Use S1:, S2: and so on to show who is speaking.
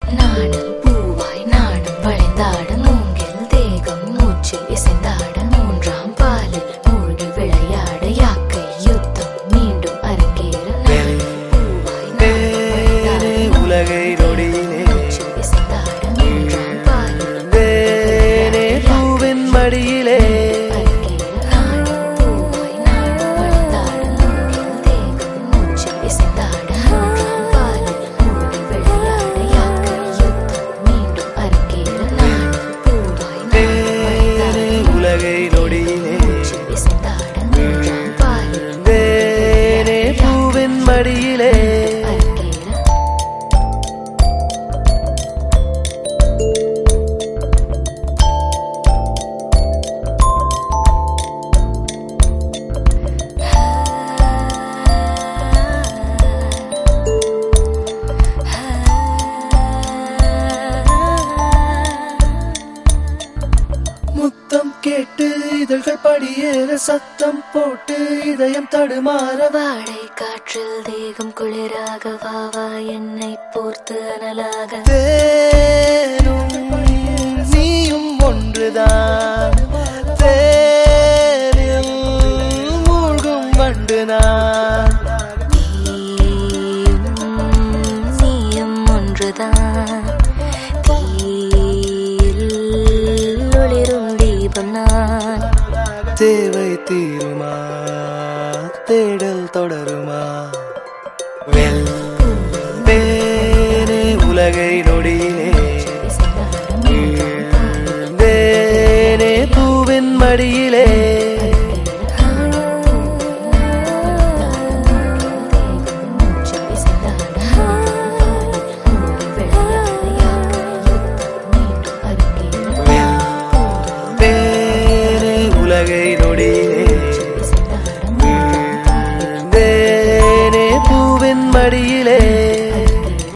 S1: நாடல் பூவாய் நாடும் வளைந்தாட மூங்கில் தேகம் மூச்சு இசைந்தாட மூன்றாம் பாலில் மூழ்கி விளையாட யாக்கை யுத்தம் மீண்டும் அரங்கேற நாடல் பூவாய் நாடும் வளைந்தாட
S2: உலகை நொடியிலே
S1: மூச்சு இசைந்தாட மூன்றாம் பாலில்
S2: தேனே பூவின் மடியிலே
S1: அரங்கேற நாடல் பூவாய் நாடும் வளைந்தாட மூங்கில் தேகம் மூச்சு இசைந்தாட மூன்றாம் பாலில் மூழ்கி விளையாட யாக்கை யுத்தம் மீண்டும் அரங்கேற நாடல் பூவாய் நாடும்
S2: தேனே உலகை நொடியிலே
S1: மூச்சு இசைந்தாட மூன்றாம் பாலில்
S2: தேனே பூவின் மடியிலே
S1: அரங்கேற
S2: முத்தம் கேட்டு இதழ்கள் படியேற சத்தம் போட்டு இதயம் தடுமாற
S1: வாடை காற்றில் தேகம் குளிராக வாவா என்னை போர்த்து அனலாக
S2: தேனும் நீயும் ஒன்றுதான் தேனில் மூழ்கும் வண்டு நான்
S1: நீயும் நீயும் ஒன்றுதான் தீயில் ஒளிரும் தீபம் நான்
S2: தேவை தீருமா தேடல் தொடருமா வெல் தேனே உலகை நொடியிலே தேனே பூவின் மடியிலே தேனே உலகை நொடியிலே தேனே பூவின் மடியிலே